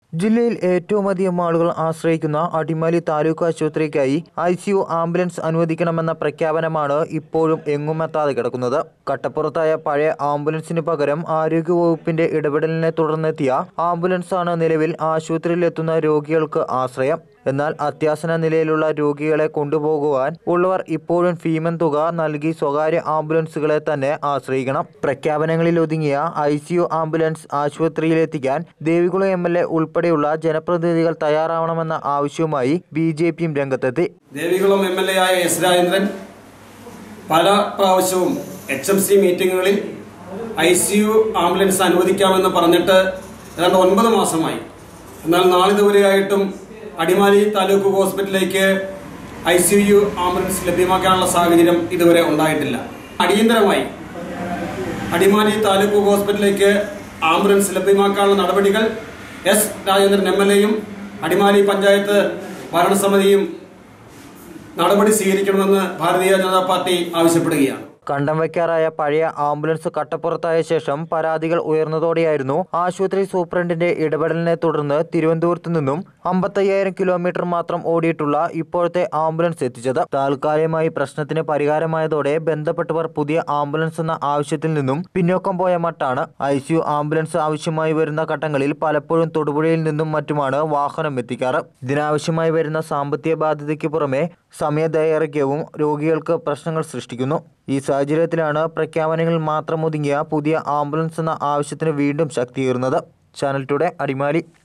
ജില്ലയിൽ ഏറ്റവും അധികം ആളുകൾ ആശ്രയിക്കുന്ന അടിമാലി താലൂക്ക് ആശുപത്രിക്കായി ഐ സി യു ആംബുലൻസ് അനുവദിക്കണമെന്ന പ്രഖ്യാപനമാണ് ഇപ്പോഴും എങ്ങും എത്താതെ കിടക്കുന്നത് കട്ടപ്പുറത്തായ പഴയ ആംബുലൻസിന് പകരം ആരോഗ്യവകുപ്പിന്റെ ഇടപെടലിനെ തുടർന്നെത്തിയ ആംബുലൻസാണ് നിലവിൽ ആശുപത്രിയിലെത്തുന്ന രോഗികൾക്ക് ആശ്രയം എന്നാൽ അത്യാസന നിലയിലുള്ള രോഗികളെ കൊണ്ടുപോകുവാൻ ഉള്ളവർ ഇപ്പോഴും ഭീമൻ തുക നൽകി സ്വകാര്യ ആംബുലൻസുകളെ തന്നെ ആശ്രയിക്കണം പ്രഖ്യാപനങ്ങളിൽ ഒതുങ്ങിയ ഐ സി യു ആംബുലൻസ് ആശുപത്രിയിലെത്തിക്കാൻ ദേവികുളം എം എൽ എ ഉൾപ്പെടെയുള്ള ജനപ്രതിനിധികൾ തയ്യാറാവണമെന്ന ആവശ്യവുമായി ബി ജെ പിയും രംഗത്തെത്തി ദേവികുളം എം എൽ എ ആയ എസ് രാജേന്ദ്രൻ പല പ്രാവശ്യവും എച്ച് എം സി മീറ്റിങ്ങുകളിൽ ഐ സി യു ആംബുലൻസ് അനുവദിക്കാമെന്ന് പറഞ്ഞിട്ട് ഏതാണ്ട് ഒൻപത് മാസമായി എന്നാൽ നാളിതുവരെയായിട്ടും അടിമാലി താലൂക്ക് ഹോസ്പിറ്റലിലേക്ക് ഐ സി യു ആംബുലൻസ് ലഭ്യമാക്കാനുള്ള സാഹചര്യം ഇതുവരെ ഉണ്ടായിട്ടില്ല അടിയന്തരമായി അടിമാലി താലൂക്ക് ഹോസ്പിറ്റലിലേക്ക് ആംബുലൻസ് ലഭ്യമാക്കാനുള്ള നടപടികൾ എസ് രാജേന്ദ്രൻ എം എൽ എയും അടിമാലി പഞ്ചായത്ത് ഭരണസമിതിയും നടപടി സ്വീകരിക്കണമെന്ന് ഭാരതീയ ജനതാ പാർട്ടി ആവശ്യപ്പെടുകയാണ് കണ്ടം വയ്ക്കാറായ പഴയ ആംബുലൻസ് കട്ടപ്പുറത്തായ ശേഷം പരാതികൾ ഉയർന്നതോടെയായിരുന്നു ആശുപത്രി സൂപ്രണ്ടിന്റെ ഇടപെടലിനെ തുടർന്ന് തിരുവനന്തപുരത്ത് നിന്നും അമ്പത്തയ്യായിരം കിലോമീറ്റർ മാത്രം ഓടിയിട്ടുള്ള ഇപ്പോഴത്തെ ആംബുലൻസ് എത്തിച്ചത് താൽക്കാലികമായി പ്രശ്നത്തിന് പരിഹാരമായതോടെ ബന്ധപ്പെട്ടവർ പുതിയ ആംബുലൻസ് എന്ന ആവശ്യത്തിൽ നിന്നും പിന്നോക്കം പോയ മട്ടാണ് ഐ സി യു ആംബുലൻസ് ആവശ്യമായി വരുന്ന ഘട്ടങ്ങളിൽ പലപ്പോഴും തൊടുപുഴയിൽ നിന്നും മറ്റുമാണ് വാഹനം എത്തിക്കാറ് ഇതിനാവശ്യമായി വരുന്ന സാമ്പത്തിക ബാധ്യതയ്ക്ക് പുറമെ സമയദൈർഘ്യവും രോഗികൾക്ക് പ്രശ്നങ്ങൾ സൃഷ്ടിക്കുന്നു ഈ സാഹചര്യത്തിലാണ് പ്രഖ്യാപനങ്ങളിൽ മാത്രം ഒതുങ്ങിയ പുതിയ ആംബുലൻസ് എന്ന ആവശ്യത്തിന് വീണ്ടും ശക്തിയേറുന്നത് ചാനൽ ടുഡേ അടിമാലി